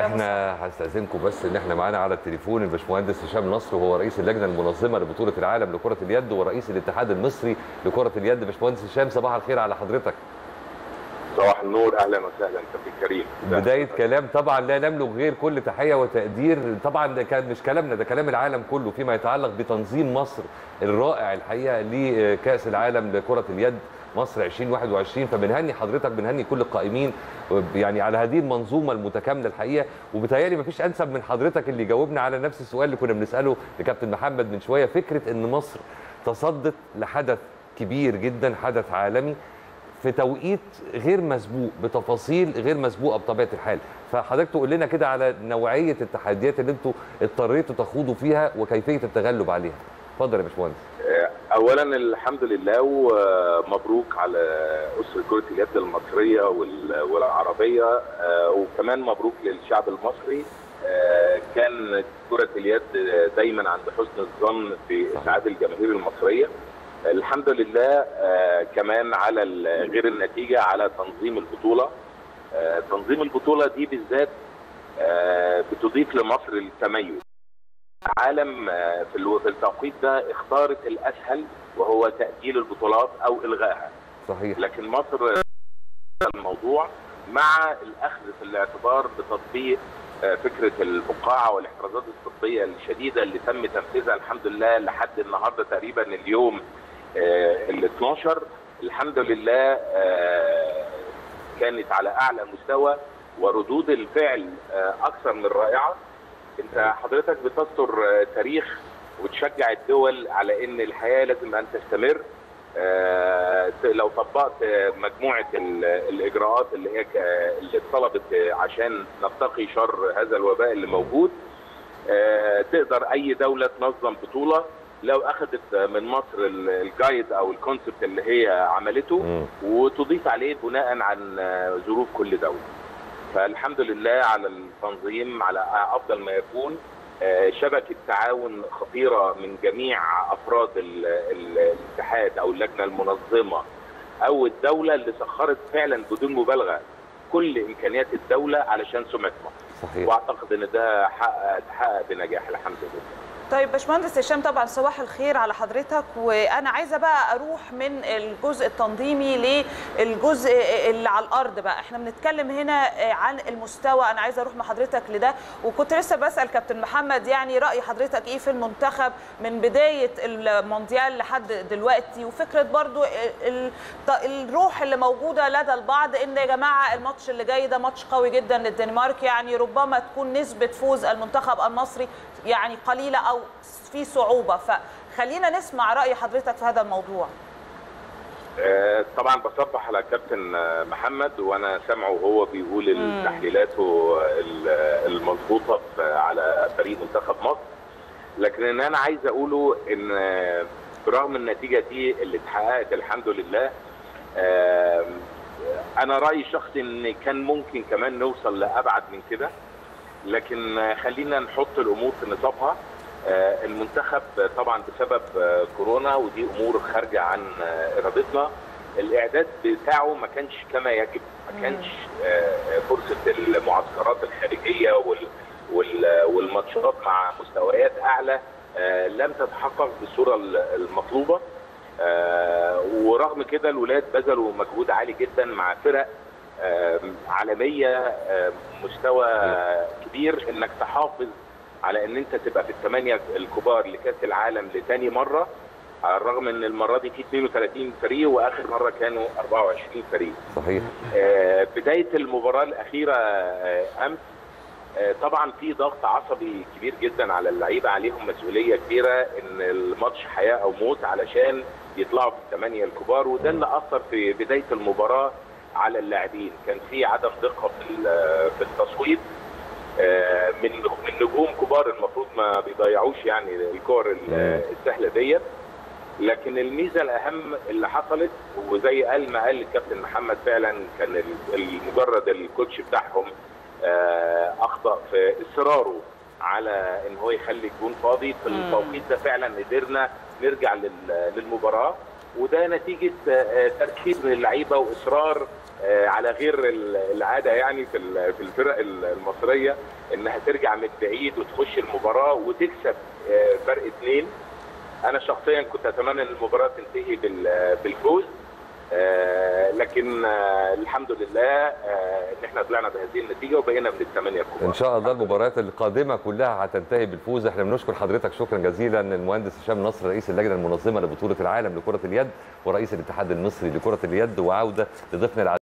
يا مصطفى احنا هستاذنكم بس ان احنا معانا على التليفون الباشمهندس هشام نصر وهو رئيس اللجنه المنظمه لبطوله العالم لكره اليد ورئيس الاتحاد المصري لكره اليد باشمهندس هشام صباح الخير على حضرتك صباح النور اهلا وسهلا كابتن كريم بدايه كلام طبعا لا نملك غير كل تحيه وتقدير طبعا ده كان مش كلامنا ده كلام العالم كله فيما يتعلق بتنظيم مصر الرائع الحقيقه لكاس العالم لكره اليد مصر 2021 فبنهني حضرتك بنهني كل القائمين يعني على هذه المنظومه المتكامله الحقيقه وبالتالي مفيش انسب من حضرتك اللي جاوبنا على نفس السؤال اللي كنا بنساله لكابتن محمد من شويه فكره ان مصر تصدت لحدث كبير جدا حدث عالمي في توقيت غير مسبوق بتفاصيل غير مسبوقه بطبيعه الحال فحضرتك تقول لنا كده على نوعيه التحديات اللي انتوا اضطريتوا تخوضوا فيها وكيفيه التغلب عليها اتفضل يا باشمهندس اولا الحمد لله ومبروك على اسره كره اليد المصريه والعربيه وكمان مبروك للشعب المصري كان كره اليد دايما عند حسن الظن في اسعاد الجماهير المصريه الحمد لله كمان على غير النتيجه على تنظيم البطوله تنظيم البطوله دي بالذات بتضيف لمصر التميز العالم في التوقيت ده اختارت الاسهل وهو تاجيل البطولات او الغائها صحيح لكن مصر الموضوع مع الاخذ في الاعتبار بتطبيق فكره الفقاعه والاحترازات الطبيه الشديده اللي تم تنفيذها الحمد لله لحد النهارده تقريبا اليوم ال 12 الحمد لله كانت على اعلى مستوى وردود الفعل اكثر من رائعه انت حضرتك بتذكر تاريخ وتشجع الدول على ان الحياه لازم ان تستمر لو طبقت مجموعه الاجراءات اللي هي اللي اتطلبت عشان نتقي شر هذا الوباء اللي موجود تقدر اي دوله تنظم بطوله لو اخذت من مصر الجايد او الكونسبت اللي هي عملته وتضيف عليه بناء عن ظروف كل دوله فالحمد لله على التنظيم على افضل ما يكون شبكه تعاون خطيره من جميع افراد الاتحاد او اللجنه المنظمه او الدوله اللي سخرت فعلا بدون مبالغه كل امكانيات الدوله علشان سمعه مصر صحيح واعتقد ان ده حقق تحقق بنجاح الحمد لله طيب باشمهندس هشام طبعا صباح الخير على حضرتك وانا عايزه بقى اروح من الجزء التنظيمي للجزء اللي على الارض بقى احنا بنتكلم هنا عن المستوى انا عايزه اروح مع حضرتك لده وكنت لسه بسال كابتن محمد يعني راي حضرتك ايه في المنتخب من بدايه المونديال لحد دلوقتي وفكره برضو الروح اللي موجوده لدى البعض ان يا جماعه الماتش اللي جاي ده ماتش قوي جدا للدنمارك يعني ربما تكون نسبه فوز المنتخب المصري يعني قليله او في صعوبه فخلينا نسمع راي حضرتك في هذا الموضوع طبعا بصبح على كابتن محمد وانا سامعه وهو بيقول تحليلاته المضبوطه على فريق منتخب مصر لكن انا عايز اقوله ان برغم النتيجه دي اللي اتحققت الحمد لله انا رايي الشخصي ان كان ممكن كمان نوصل لابعد من كده لكن خلينا نحط الامور في نصابها المنتخب طبعا بسبب كورونا ودي امور خارجه عن ارادتنا الاعداد بتاعه ما كانش كما يجب ما كانش فرصه المعسكرات الخارجيه والماتشات مع مستويات اعلى لم تتحقق بالصوره المطلوبه ورغم كده الولاد بذلوا مجهود عالي جدا مع فرق عالميه مستوى كبير انك تحافظ على ان انت تبقى في الثمانيه الكبار لكاس العالم لتاني مره على الرغم ان المره دي في 32 فريق واخر مره كانوا 24 فريق. صحيح. آه بدايه المباراه الاخيره آه امس آه طبعا في ضغط عصبي كبير جدا على اللعيبه عليهم مسؤوليه كبيره ان الماتش حياه او موت علشان يطلعوا في الثمانيه الكبار وده اللي اثر في بدايه المباراه على اللاعبين كان في عدم دقه في في التصويت من من نجوم كبار المفروض ما بيضيعوش يعني الكور السهله ديت لكن الميزه الاهم اللي حصلت وزي قال ما قال الكابتن محمد فعلا كان مجرد الكوتش بتاعهم اخطا في اصراره على ان هو يخلي الجون فاضي في التوقيت ده فعلا قدرنا نرجع للمباراه وده نتيجه آه، تركيز من اللعيبه واصرار آه، على غير ال- العاده يعني في ال- في الفرق ال- المصريه انها ترجع من بعيد وتخش المباراه وتكسب آه، فرق اثنين انا شخصيا كنت اتمنى ان المباراه تنتهي بال- بالفوز آه، لكن آه، الحمد لله آه، ان احنا طلعنا بهذه النتيجه وبقينا من الثمانيه الكبار ان شاء الله المباريات القادمه كلها هتنتهي بالفوز احنا بنشكر حضرتك شكرا جزيلا المهندس هشام نصر رئيس اللجنه المنظمه لبطوله العالم لكره اليد ورئيس الاتحاد المصري لكره اليد وعوده لضيفنا العزيز